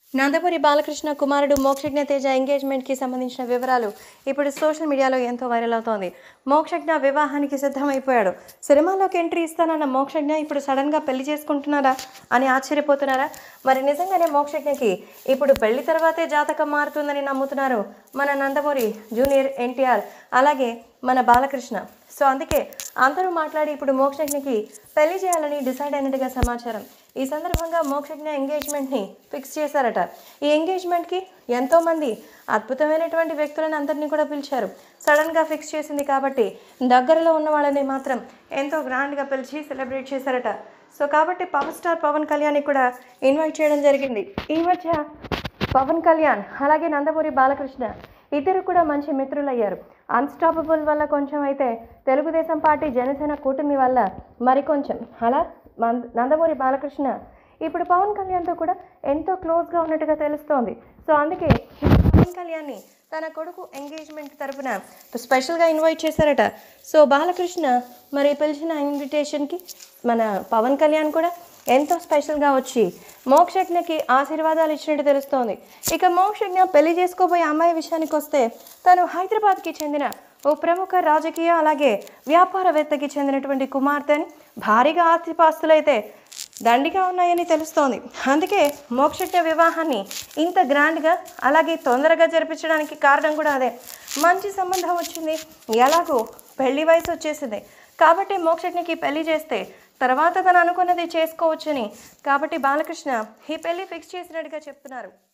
నందమూరి బాలకృష్ణ కుమారుడు మోక్షజ్ఞ తేజ ఎంగేజ్మెంట్కి సంబంధించిన వివరాలు ఇప్పుడు సోషల్ మీడియాలో ఎంతో వైరల్ అవుతోంది మోక్షజ్ఞ వివాహానికి సిద్ధమైపోయాడు సినిమాలోకి ఎంట్రీ ఇస్తానన్న మోక్షజ్ఞ ఇప్పుడు సడన్గా పెళ్లి చేసుకుంటున్నారా అని ఆశ్చర్యపోతున్నారా మరి నిజంగానే మోక్షజ్ఞకి ఇప్పుడు పెళ్లి తర్వాతే జాతకం మారుతుందని నమ్ముతున్నారు మన నందమూరి జూనియర్ ఎన్టీఆర్ అలాగే మన బాలకృష్ణ సో అందుకే అందరూ మాట్లాడి ఇప్పుడు మోక్షజ్ఞకి పెళ్లి చేయాలని డిసైడ్ అయినట్టుగా సమాచారం ఈ సందర్భంగా మోక్షజ్ఞ ఎంగేజ్మెంట్ని ఫిక్స్ చేశారట ఈ ఎంగేజ్మెంట్కి ఎంతోమంది అద్భుతమైనటువంటి వ్యక్తులను అందరినీ కూడా పిలిచారు సడన్గా ఫిక్స్ చేసింది కాబట్టి దగ్గరలో ఉన్న వాళ్ళని మాత్రం ఎంతో గ్రాండ్గా పిలిచి సెలబ్రేట్ చేశారట సో కాబట్టి పవర్ స్టార్ పవన్ కళ్యాణ్ని కూడా ఇన్వైట్ చేయడం జరిగింది ఈ మధ్య పవన్ కళ్యాణ్ అలాగే నందమూరి బాలకృష్ణ ఇద్దరు కూడా మంచి మిత్రులయ్యారు అన్స్టాపబుల్ వల్ల కొంచెం అయితే తెలుగుదేశం పార్టీ జనసేన కూటమి వల్ల మరికొంచెం అలా మన్- నందమూరి బాలకృష్ణ ఇప్పుడు పవన్ కళ్యాణ్తో కూడా ఎంతో క్లోజ్గా ఉన్నట్టుగా తెలుస్తోంది సో అందుకే పవన్ కళ్యాణ్ని తన కొడుకు ఎంగేజ్మెంట్ తరపున స్పెషల్గా ఇన్వైట్ చేశారట సో బాలకృష్ణ మరి పిలిచిన ఇన్విటేషన్కి మన పవన్ కళ్యాణ్ కూడా ఎంతో స్పెషల్గా వచ్చి మోక్షజ్ఞకి ఆశీర్వాదాలు ఇచ్చినట్టు తెలుస్తోంది ఇక మోక్షజ్ఞ పెళ్లి చేసుకోబోయే అమ్మాయి విషయానికి వస్తే తను హైదరాబాద్కి చెందిన ఓ ప్రముఖ రాజకీయ అలాగే వ్యాపారవేత్తకి చెందినటువంటి కుమార్తెని భారీగా ఆస్తిపాస్తులైతే దండిగా ఉన్నాయని తెలుస్తోంది అందుకే మోక్షజ్ఞ వివాహాన్ని ఇంత గ్రాండ్గా అలాగే తొందరగా జరిపించడానికి కారణం కూడా అదే మంచి సంబంధం వచ్చింది ఎలాగో పెళ్లి వయసు వచ్చేసింది కాబట్టి మోక్షజ్ఞకి పెళ్లి చేస్తే తర్వాత తను అనుకున్నది చేసుకోవచ్చని కాబట్టి బాలకృష్ణ ఈ పెళ్లి ఫిక్స్ చేసినట్టుగా చెప్తున్నారు